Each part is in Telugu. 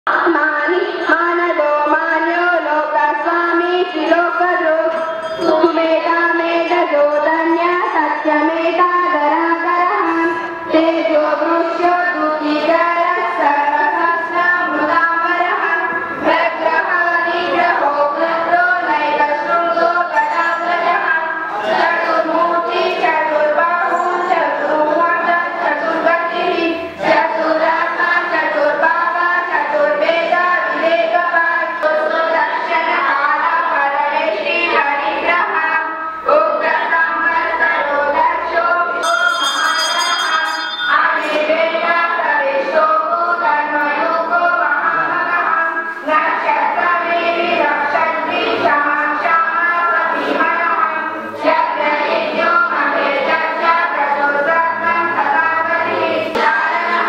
మాని మానదో మాన్యో లోక స్వామి త్రిలోకదో సుమేధా మేధజో ధన్య సత్యమేధాధరాధరః తేజో వృష్యో దుఃఖికర సర్వశాస్త్రామృతామరః ప్రగ్రహాని గ్రహో గ్రహో నైవ శృంగో గదాగ్రజः చతుర్మూర్తి చతుర్బాహు చతుర్ముఖ చతుర్గతిః చతురాత్మ చతుర్భావ చతుర్వేద వివేకవాన్ దర్శన కాల పరమేశ్వరి హరిగ్రహ ఉగ్ర సంవత్సరో దక్షో ఆదివేద ప్రవేశో ధర్మయోగో మహామహః నక్షత్రమే రక్షంతి శమం శమ ప్రతిమనః చక్రయజ్ఞో మహేజస్య ప్రచోదనం సదావతి చారణః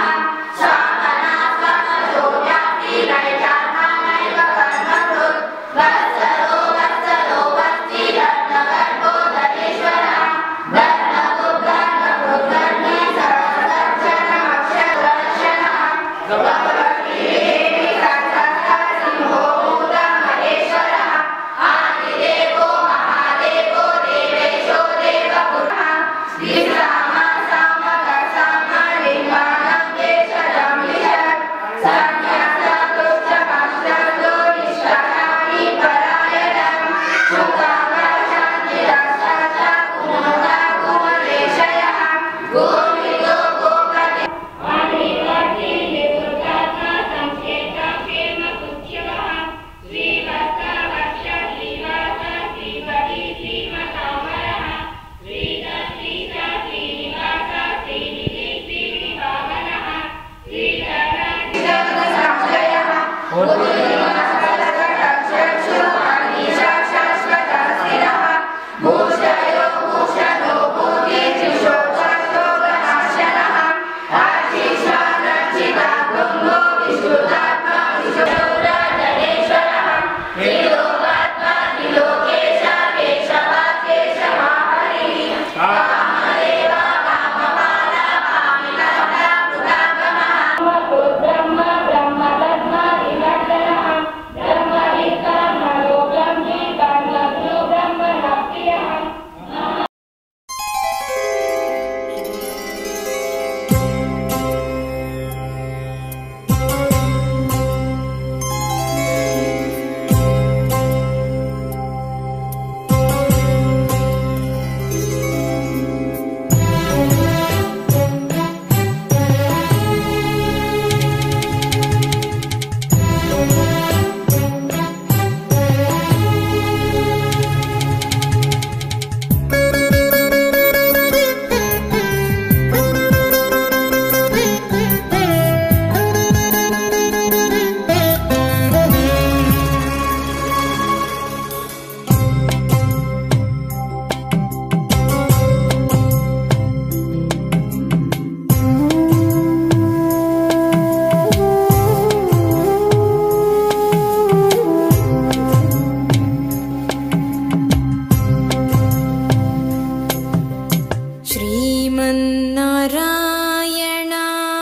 श्रीमन्नारायण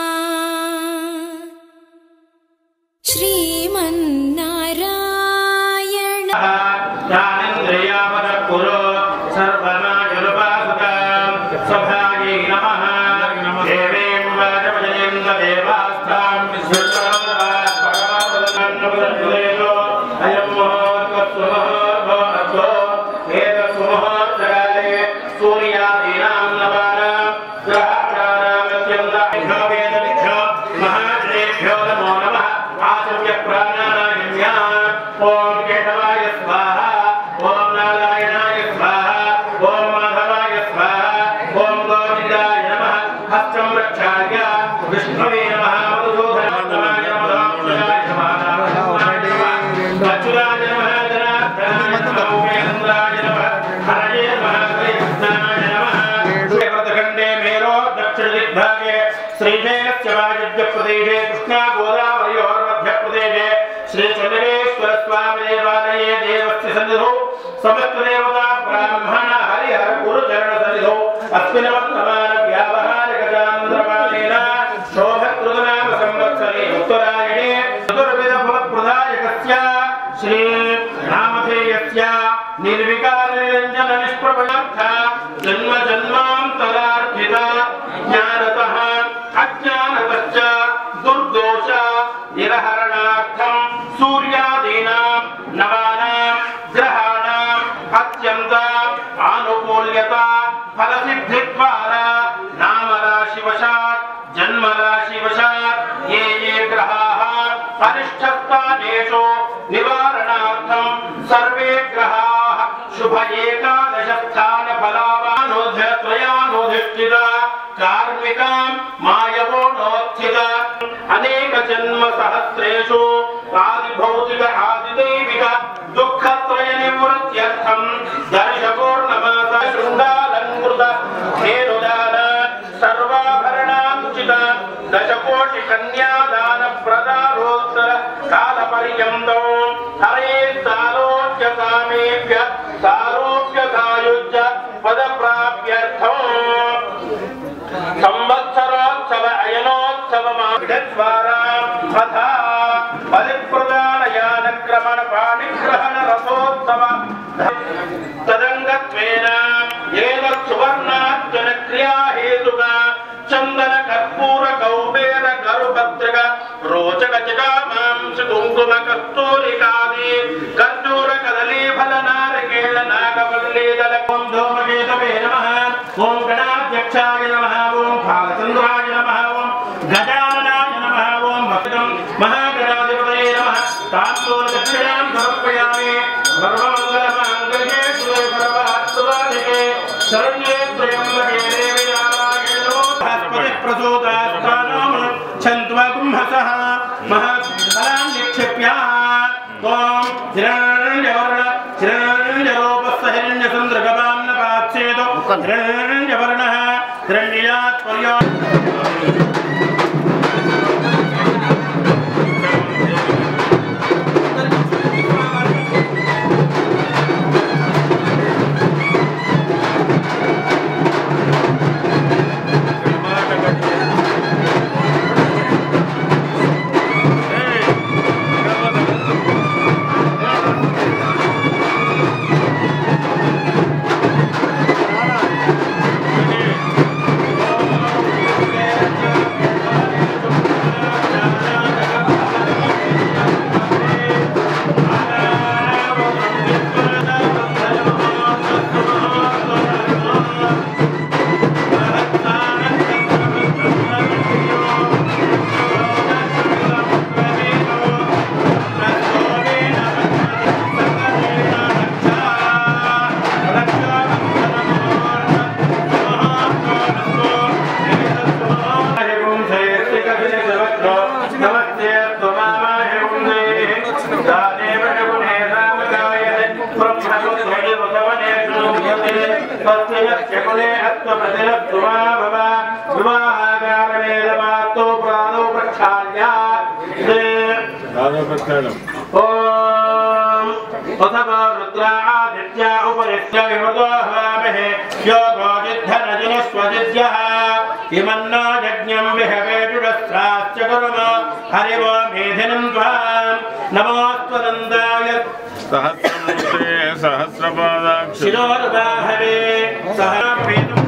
श्रीमन्नारायण ज्ञानेन्द्रियापदकुरु सर्वमायुरुपासुतां स्वभायै नमः देवीं वाचमजयेन्द्र देवास्तां विश्वकर्मवास्परापदनन्दपुरजुलेयो अयं महोत्सवो एतत्सुमहोत्सकाले सूर्यादीनां नवानां ग्रहाणामत्यन्ताभ्यो वेदविभ्यो महाजनेभ्यो नमो नमः आचम्य प्राणानायम्या ॐ केशवाय स्वाहा ॐ नारायणाय स्वाहा ॐ माधवाय स्वाहा ॐ गोविन्दाय नमः हस्तं रक्षाय विष्णवे नमः मधुसूदनाय नमः रामचन्द्राय नमः अच्युताय नमः जनार्दनाय नमः उमेन्द्राय नमः हरये नमः श्रीकृष्णाय नमः श्रीव्रतखण्डे मेरो दक्षिणदिग्भागे श्रीशैलस्य वायुव्यप्रदेशे कृष्णा गोदावरयोर्मध्यप्रदेशे श्रीचन्द्रेश्वर स्वामी देवालये देवस्य सन्निधौ समस्तदेवता ब्राह्मण हरिहर गुरुचरण सन्निधौ अस्मिन् वर्तमान व्यावहारिकचान्द्रपालेन शोभकृतनाम संवत्सरे उत्तरायणे चतुर्विध सर्वविधफलप्रदायकस्य श्री रामधेयस्य निर्विकारनिरञ्जननिष्प्रभयार्थ जन्म जन्मान्तरार्थित ज्ञानतः अज्ञानतश्च दुर्दोष निरहरणार्थं सूर्यादीनां नवानां ग्रहाणाम् अत्यन्त आनुकूल्यता फलसिद्धिद्वारा नामराशिवशात् जन्मराशिवशात् ये ये ग्रहाः अनिष्टस्थानेषु निवारणार्थं सर्वे ग्रहाः शुभ एकादशस्थान फलावानोध्यत्रयानोधिष्ठित कार्मिकां मायवो नोत्थित अनेक जन्म सहस्रेषु आदिभौतिक आदिदैविक दुःखत्रय निवृत्त्यर्थं दर्शपूर्णमास शृङ्गालङ्कृत धेनुदान सर्वाभरणानुचित दशकोटि कन्यादान प्रदारोत्तर कालपर्यन्तौ हरे सालोक्य कामेभ्य सारोप्य सायुज्य पदप्राप्यर्थम् संवत्सरोत्सव अयनोत्सव द्वारा तथा बलिप्रदानयान क्रमण पाणिग्रहण रसोत्सव तदङ्गत्वेन येन सुवर्णार्जन क्रिया हेतुका चन्दन कर्पूर कौबेर करुपत्रिक रोचक जगामांस कुङ्कुम कस्तूरिकादि कर्पूर कदली फल नारिकेल नागवल्ली दल ॐ धूमकेतवे नमः ॐ गणाध्यक्षाय नमः ॐ फालचन्द्राय नमः ॐ गजाननाय नमः ॐ भक्तं महागणाधिपतये नमः ताम्बूल दक्षिणां समर्पयामि सर्वमङ्गलमाङ्गल्ये शिवे सर्वात्मसाधिके शरण्ये त्र्यम्बके देवी नारायणे नमोऽस्तुते प्रसूतास्तानोम छन्त्वा कुम्भसः महत्फलान् निक्षिप्य त्वं हिरण्यवर्ण हिरण्यरूपस्य हिरण्यचन्द्रगवान्नपाच्छेदो हिरण्यवर्णः हिरण्यात् पर्या ॐ अथवा रुद्रादित्या उपरिस्य विमतो हवामहे योगो जिद्धनजिनस्वजिद्यः इमन्नो यज्ञं विहवेजुरस्राश्च कुर्म हरिवो मेधिनं त्वां नमोऽस्त्वनन्दाय सहस्रमूर्ते सहस्रपादाक्ष शिरोर्बाहवे सह पेतुम्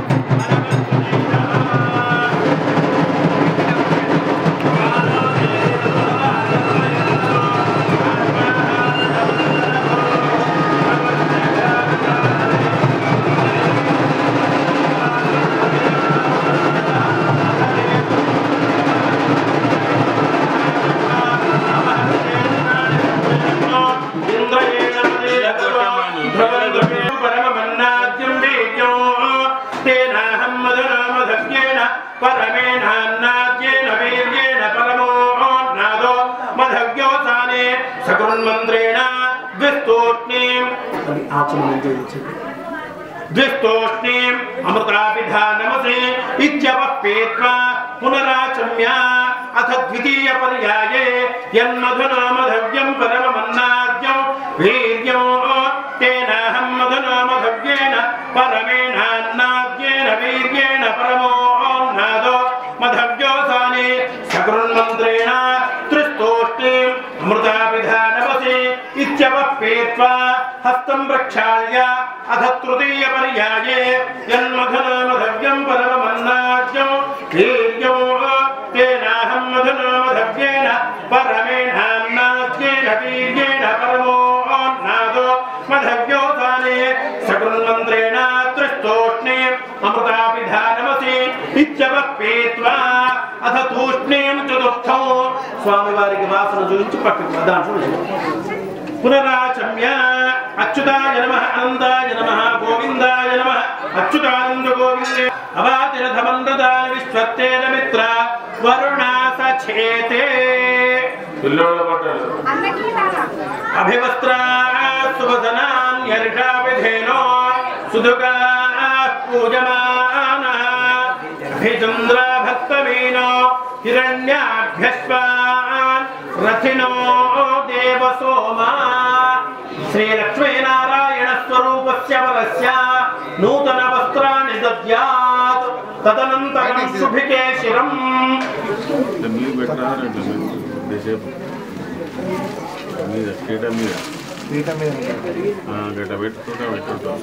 परमन्नाद्यं वेद्यो तेनाहं मधुरामधज्ञेन परमेणान्नाद्येन वीर्येण परमो नादो मधज्ञोसाने सकुन्मन्त्रेण द्विस्तोष्णीम् द्विस्तोष्णीम् अमृताभिधानमसे इत्यवप्येत्वा पुनराचम्य अथ द्वितीयपर्याये यन्मधुनामधव्यं परममन्नाद्यं वीर्यं तेनाहं मधुनामधव्येन परमेणान्नाद्येन वीर्येण परमोन्नादो मधव्योसाने सकृन्मन्त्रेण त्रिस्तोष्णीम् अमृत అమృతాభిధానవసే ఇత్యవః పీత్వా హస్తం ప్రక్షాళ్య అథ తృతీయ పర్యాయే యన్మధనామధవ్యం పరమమన్నాజ్యం వీర్యం తేనాహం మధునామధవ్యేన పరమేణాన్నాజ్యేన వీర్యేణ పరమో నాదో మధవ్యోతానే సకృన్మంత్రేణ త్రిష్టోష్ణే అమృతాభిధానమసి ఇత్యవః పీత్వా అథ తూష్ణీం చతుర్థం స్వామివారికి వాసన చూపించి పక్కకు దాంట్లో పునరాచమ్య అచ్యుతాయ నమ అనందాయ నమ గోవిందాయ నమ అచ్యుతానంద గోవిందే అవాతిరథమన్నదాన విశ్వత్తేన మిత్ర వరుణా సచేతే పిల్లోళ్ళ బట్టలు అభివస్త్రా సువదనాన్యర్షాభిధేనో సుదుగా పూజమాన అభిచంద్ర భక్తమీనో హిరణ్యాభ్యస్వాన్ రథినో దేవసోమా శ్రీలక్ష్మీనారాయణ స్వరూపస్య వరస్య నూతన వస్త్రాన్ని దద్యాత్ తదనంతరం శుభికే శిరం మీరు పెట్టారు దేశపు మీద కీట మీద గట్ట పెట్టుకుంటా పెట్టుకుంటాం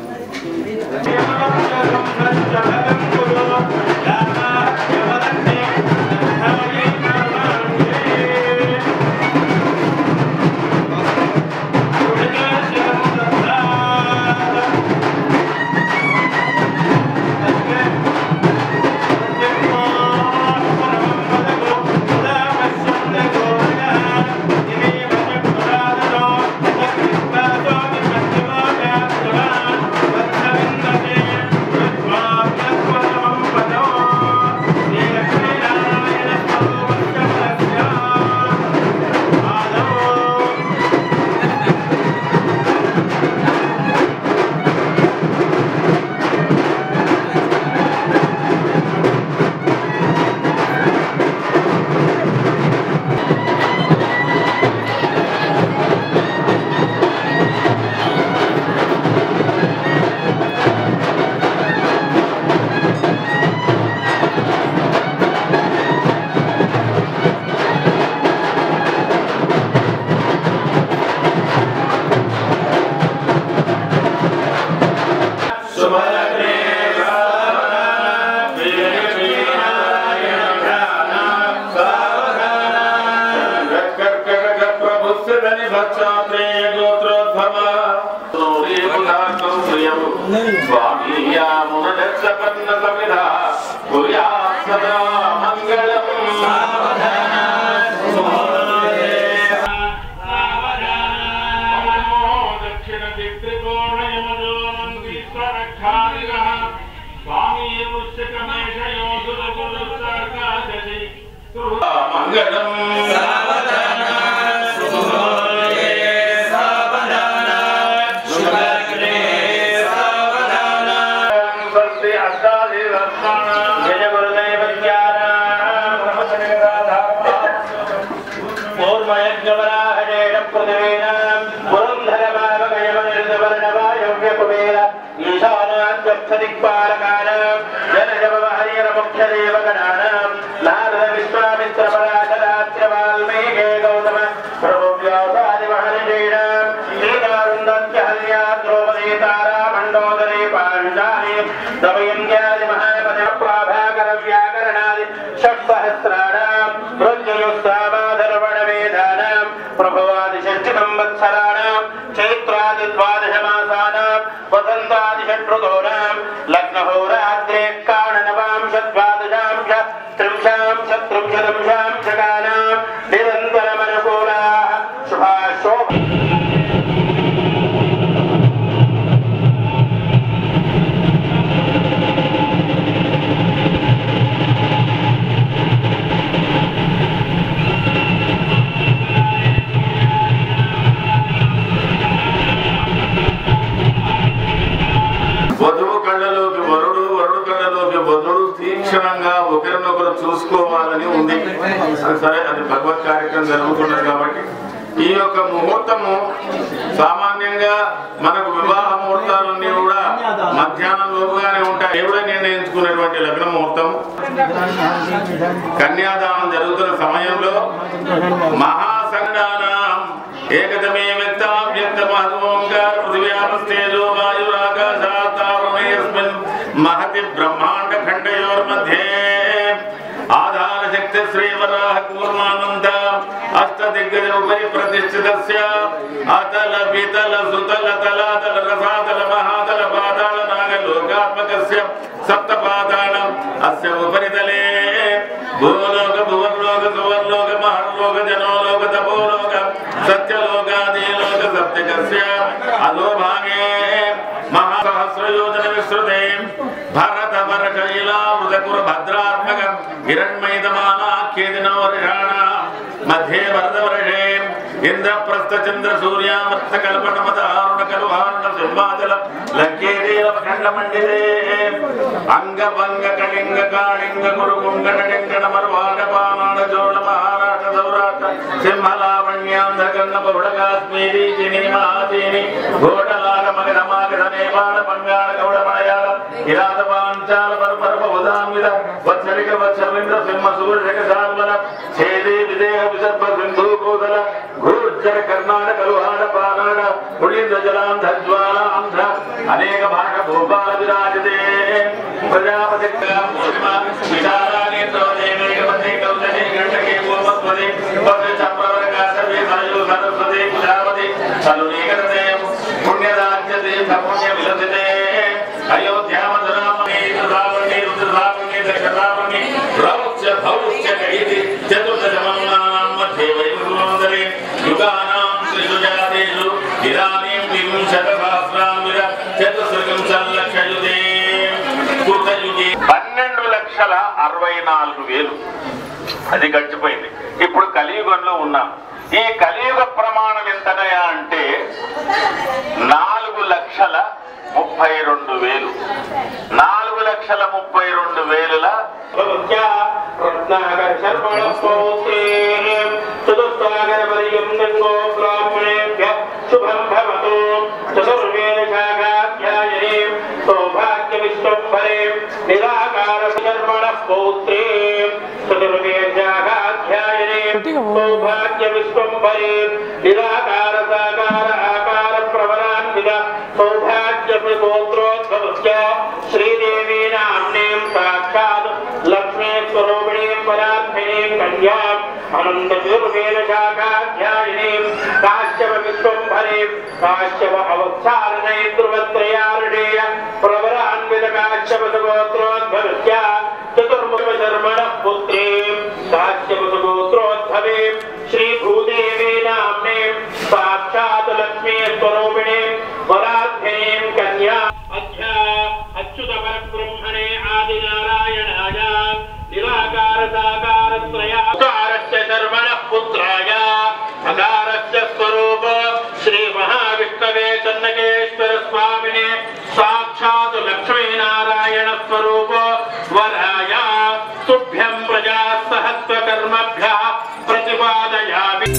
దమయంత్యాది మహాపద ప్రాభాకర వ్యాకరణాది షట్సహస్రాణాం రుద్రయుస్తామాధర్వణ వేదానాం ప్రభవాది షష్టి సంవత్సరాణాం చైత్రాది ద్వాదశ మాసానాం వసంతాది షట్ఋతూనాం లగ్నహోరాగ్రే కాణనవాంశ ద్వాదశాంశ త్రింశాంశ త్రింశదంశాంశ కానాం నిరంతరమనుకూలాः శుభాశోభ వధువు కళ్ళలోకి వరుడు వరుడు కళ్ళలోకి వధుడు తీక్షణంగా ఒకరినొకరు చూసుకోవాలని ఉంది అది సరే అది భగవత్ కార్యక్రమం జరుగుతున్నది కాబట్టి ఈ యొక్క ముహూర్తము సామాన్యంగా మనకు వివాహ ముహూర్తాలన్నీ కూడా మధ్యాహ్నం లోపుగానే ఉంటాయి దేవుడే నిర్ణయించుకున్నటువంటి లగ్న ముహూర్తం కన్యాదానం జరుగుతున్న సమయంలో మహాసంగానం ఏకతమే వ్యక్తావ్యక్తమహోంకార పృథివ్యాపస్తేజో వాయురాకాశాత్తారుణయస్మిన్ మహతి బ్రహ్మాండ ఖండయోర్मध्ये ఆధార శక్తి శ్రీవరాహ కూర్మానంద అష్టదిగ్గజ ఉపరి ప్రతిష్ఠితస్య అతల వితల సుతల తలాతల రసాతల మహాతల పాతాళ నాగ లోకాత్మకస్య సప్త పాతాళం అస్య ఉపరితలే భూలోక భువర్లోక సువర్లోక మహర్లోక జనోలోక తపోలోక సత్యలోకాదిలోక సత్యకస్య అధోభాగే మహాసహస్రయోజన విశ్రుతే భరత వర్షైలావృతకుర భద్రాత్మక హిరణ్మయదమానాఖ్యేదినో వర్షాణ మధ్యే వరదవర్షే ఇంద్రప్రస్థ చంద్ర సూర్యామర్థ కల్పన మత ఆరుణ కలుహారుణ సింహాచల లంకేదేవ ఖండ మండితే అంగభంగ కళింగ కాళింగ గురు కుంగణ టెంకణ మరువాడ పానాడ చోళ మహారాష్ట్ర సౌరాష్ట్ర సింహలావణ్యాంధ్ర కన్న బహుళ కాశ్మీరీ చిని మహాచీని ఘోటలాగ మగధ మాగధ నేపాళ బంగాళ గౌడ మలయాళ కిరాత పాంచాల పరపరప ఉదామిద వత్సరిక వత్సవింద్ర సింహ సూర్యక సాల్వల ఛేదే విదేహ విసర్భ సింధు కోదల ఘోర్జర కర్ణాటక లుహాడ పానాడ పుళింద్ర జలాంధ్ర జ్వాల ఆంధ్ర అనేక భాష భూపాల విరాజతే ప్రజాపతి విశాలానేత్రో దేవేకపతి కౌశలే గంటకే పూర్వస్వతి పతి చప్రవరకాశ వేదాయు సరస్వతి ప్రజాపతి సలునీకరతే పుణ్యరాజ్యతే పుణ్య విలసితే అయోధ్యా మధురామణి రుద్రావణి రుద్రరావణి దశరావణి రౌచ్య భౌచ్య కైతి చతుర్దశమన్నానాం మధ్యే వైభవందరే యుగానాం త్రిషు జాతేషు ఇదానీం వింశత సహస్రామిర చతుస్సగం సంలక్షయుతే కృతయుగే పన్నెండు లక్షల అరవై నాలుగు వేలు అది గడిచిపోయింది ఇప్పుడు కలియుగంలో ఉన్నాం ఈ కలియుగ ప్రమాణం ఎంతనయా అంటే నాలుగు లక్షల ముప్పై రెండు వేలు నాలుగు లక్షల ముప్పై రెండు వేలుల భగవత్యా రత్నాకర శర్మణ స్తోత్రే చతుస్సాగర పర్యం లింగో బ్రాహ్మణేభ్య శుభం భవతు చతుర్వేద శాఖాధ్యాయనే సౌభాగ్య విశ్వంభరే నిరాకార శర్మణ స్తోత్రే చతుర్వేద శాఖాధ్యాయనే సౌభాగ్య విశ్వంభరే నిరాకార సాకార ఆకార ప్రవరాన్విత సౌభాగ్య గోత్రోద్భవస్య శ్రీదేవీ నామ్నేం సాక్షాత్ లక్ష్మీ స్వరూపిణీం పరాత్మినీం కన్యాం అనంత చతుర్వేద శాఖాధ్యాయినీం కాశ్యప విశ్వంభరీం కాశ్యప అవత్సారణై ధ్రువత్రయారుడేయ ప్రవరాన్విత కాశ్యప గోత్రోద్భవస్య చతుర్ముఖ శర్మణ పుత్రీం కాశ్యప గోత్రోద్భవీం శ్రీ భూదేవీ నామ్నేం సాక్షాత్ లక్ష్మీ స్వరూపిణీం వరాధ్యనీం కన్యా అధ్యా అచ్యుత పరబ్రహ్మణే ఆదినారాయణాయ నిరాకార సాకార త్రయాకారస్య శర్మణ పుత్రాయ అకారస్య స్వరూప శ్రీ మహావిష్ణవే చన్నకేశ్వర స్వామినే సాక్షాత్ లక్ష్మీనారాయణ స్వరూప వరాయ తుభ్యం ప్రజా సహత్వ కర్మభ్య ప్రతిపాదయామి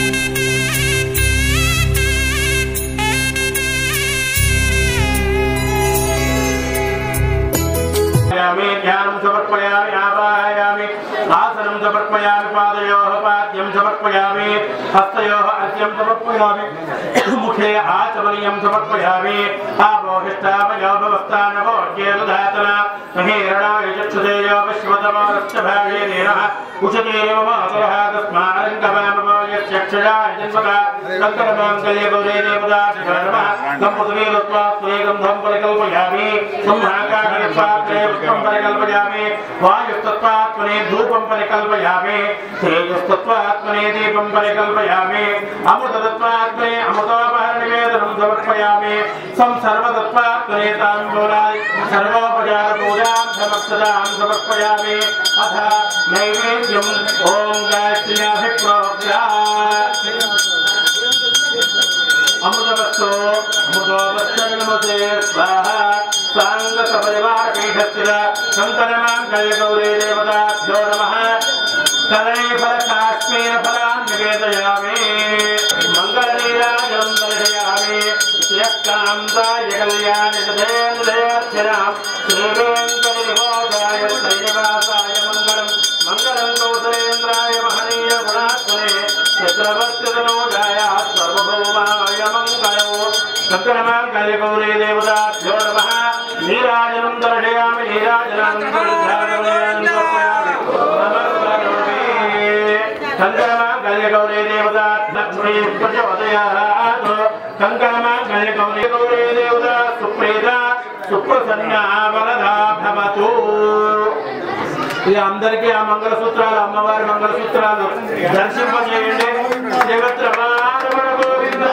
సమర్పయామి ధ్యానం సమర్పయామి ఆవాహయామి ఆసనం సమర్పయామి పాదయోః పాద్యం సమర్పయామి హస్తయోః అర్ఘ్యం సమర్పయామి ముఖే ఆచమనీయం సమర్పయామి ఆపోహిష్టాపయో భవస్థానభోజ్యేతుధాతన మహేరణాయ చక్షుదేయో విశ్వతమానశ్చ భాగేనేనః ఉచతేరివ మాతరः తస్మారంగమామో యస్యక్షయాయ జన్మగా కంకణమాంగల్య గౌరే దేవదాశిఖ నమః దంపతులేదత్వా స్నేగంధం పరికల్పయామి సంహాకారపాత్రే పుష్పం పరికల్పయామి వాయుస్తత్వాత్మనే ధూపం పరికల్పయామి తేజస్తత్వాత్మనే దీపం పరికల్పయామి అమృతతత్వాత్మనే అమృతోపహర నివేదనం సమర్పయామి సంసర్వతత్వాత్మనే తాంబూలాది సర్వోపచార పూజాం సమక్షదాం సమర్పయామి అథ నైవేద్యం ఓం గాయత్ర్యాభిప్రోక్త్యా అమృతవస్తో అమృతోపశ్చనమతే స్వాహ సాంగ సపరివార పీఠస్థిర శంకరమాంగళ్య గౌరీ దేవతాభ్యో నమః కదళీ ఫల కాశ్మీర ఫలాన్ నివేదయామి మంగళనీరాజం దర్శయామి శ్రియకాంతాయ కళ్యాణి సదేంద్రయార్చనాం శ్రీవేంకట నివాసాయ శ్రీనివాసాయ మంగళం మంగళం కౌసలేంద్రాయ మహనీయ గుణాత్మనే చక్రవర్తి తనోజాయ కంకణమాంగళ్యగౌరీ దేవతాభ్యో నమః నీరాజనం దర్శయామి నీరాజనం దర్శయామి కంకణమాంగళ్యగౌరీ దేవతా లక్ష్మీ ప్రచోదయాత్ కంకణమాంగళ్యగౌరీ గౌరీ దేవతా సుప్రీత సుప్రసన్నా వరదా భవతు ఇది అందరికీ ఆ మంగళసూత్రాలు అమ్మవారి మంగళసూత్రాలు దర్శింపజేయండి జగత్ రమణ గోవింద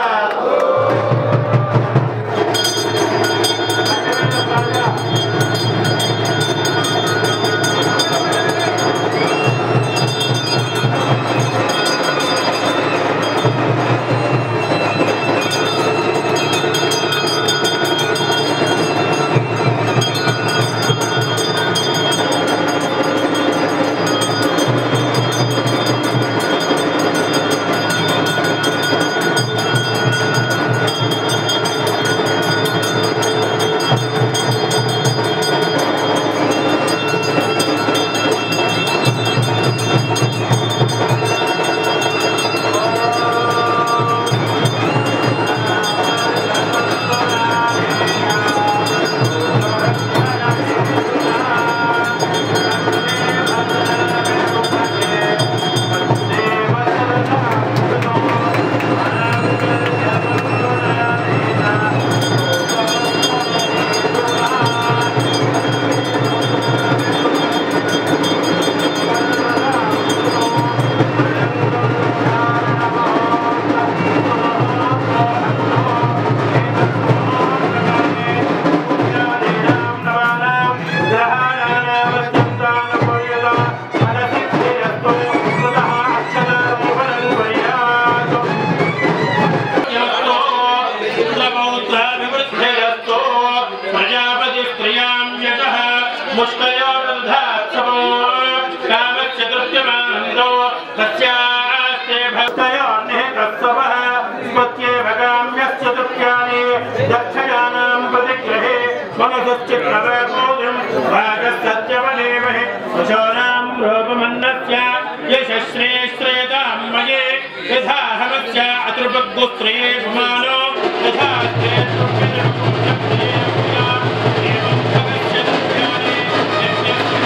ముష్టయోధాత్సమో తస్యాస్తే భక్తయోన్నే తత్సవః స్మత్యేవ కామ్యశ్చతుర్యాని దక్షయానాం ప్రతిగ్రహే మనసశ్చిత్రవేకోదిం భాగసత్యవనేమహే పశూనాం రూపమన్నస్య యశశ్రేశ్రేతాం మయే యథాహమస్య అతృపగ్గుస్త్రే పుమానో యథా ఏవం భగస్య దుర్యాని యజ్ఞస్య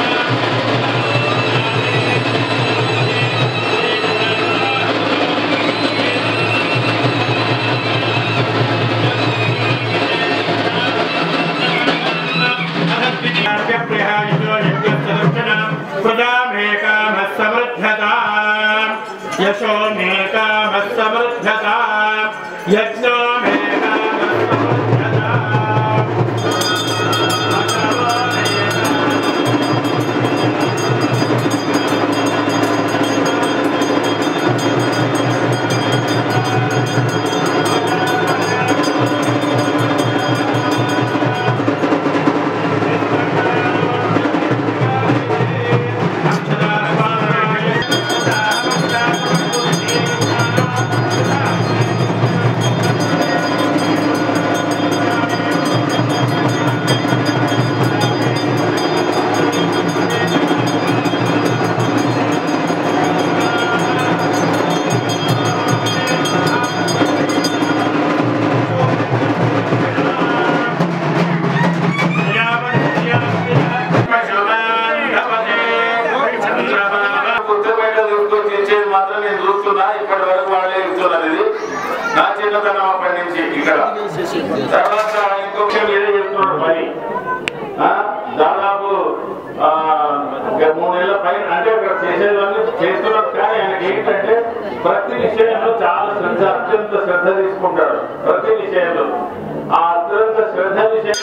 यशो मे कामः समृद्धता यज्ञो मे कामः समृद्धता పుట్టపేట తీసుకొచ్చి ఇచ్చేది మాత్రం నేను చూస్తున్నా ఇప్పటి వరకు వాళ్ళే ఇస్తున్నారు ఇది నా చిన్నతనం అప్పటి నుంచి ఇక్కడ తర్వాత ఇంకో విషయం ఏదో చెప్తున్నాడు మరి ఆ, దాదాపు ఆ, ఇంకా మూడు నెలల పైన అంటే ఇక్కడ చేసేదాన్ని చేస్తున్నారు కానీ ఆయనకి ఏంటంటే ప్రతి విషయంలో చాలా శ్రద్ధ అత్యంత శ్రద్ధ తీసుకుంటాడు ప్రతి విషయంలో ఆ అత్యంత శ్రద్ధ విషయం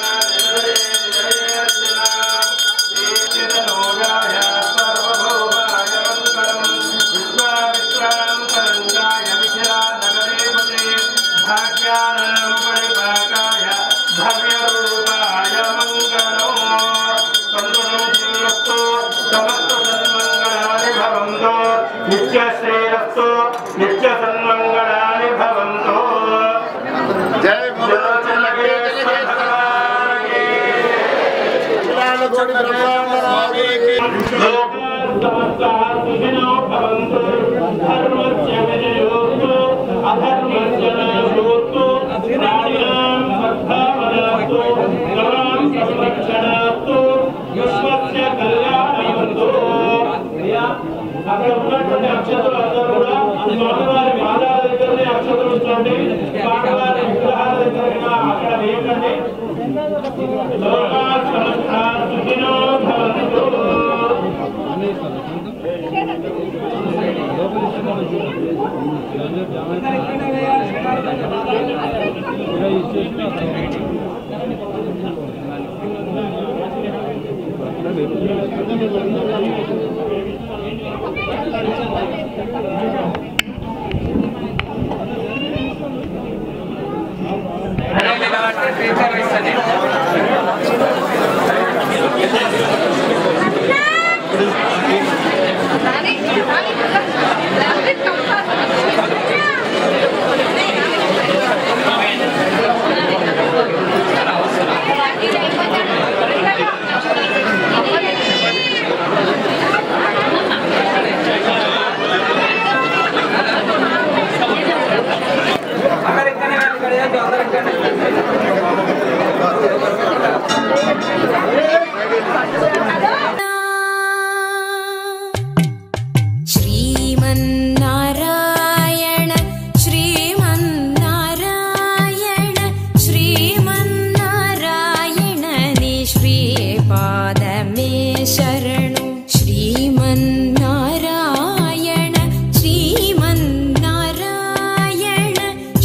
నిత్యశ్రేయస్సు నిత్య సన్మంగళాని భవంతో జై భగవాన్ ధర్మస్య విజయోస్తు అధర్మస్య నాశోస్తు ప్రాణినాం श्रीमन्नारायण श्रीमन्नारायण श्रीमन्नारायण निश्रीपादमे शरणु श्रीमन्नारायण श्रीमन्नारायण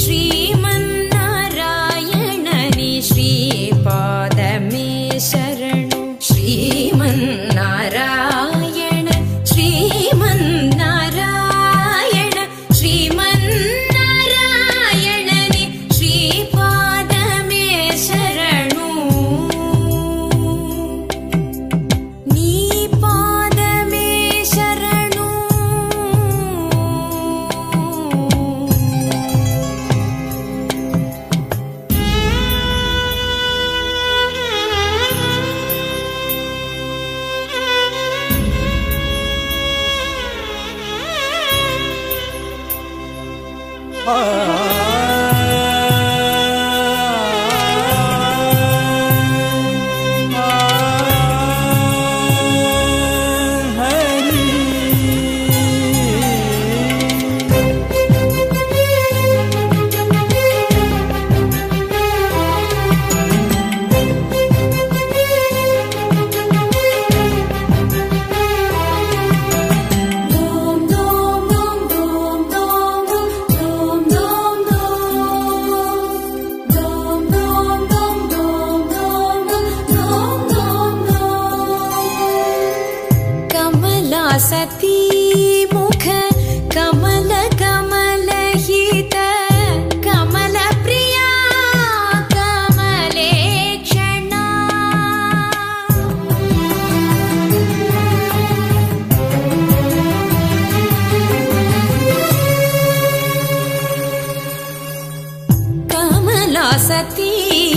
श्रीमन्नारायण निश्रीपादमे शरणु श्रीमन्नारायण श्रीमन्नारायण श्रीमन्नारायण नि श्रीपादमे शरणु నీ పాదమే శరణు దోం దోం దోం దోం దోం దోం దోం దోం దోం దోం దోం దోం దోం దోం దోం కమలా సతీ ముఖ కమల కమల హిత కమల ప్రియా కమలే క్షణా కమలా సతీ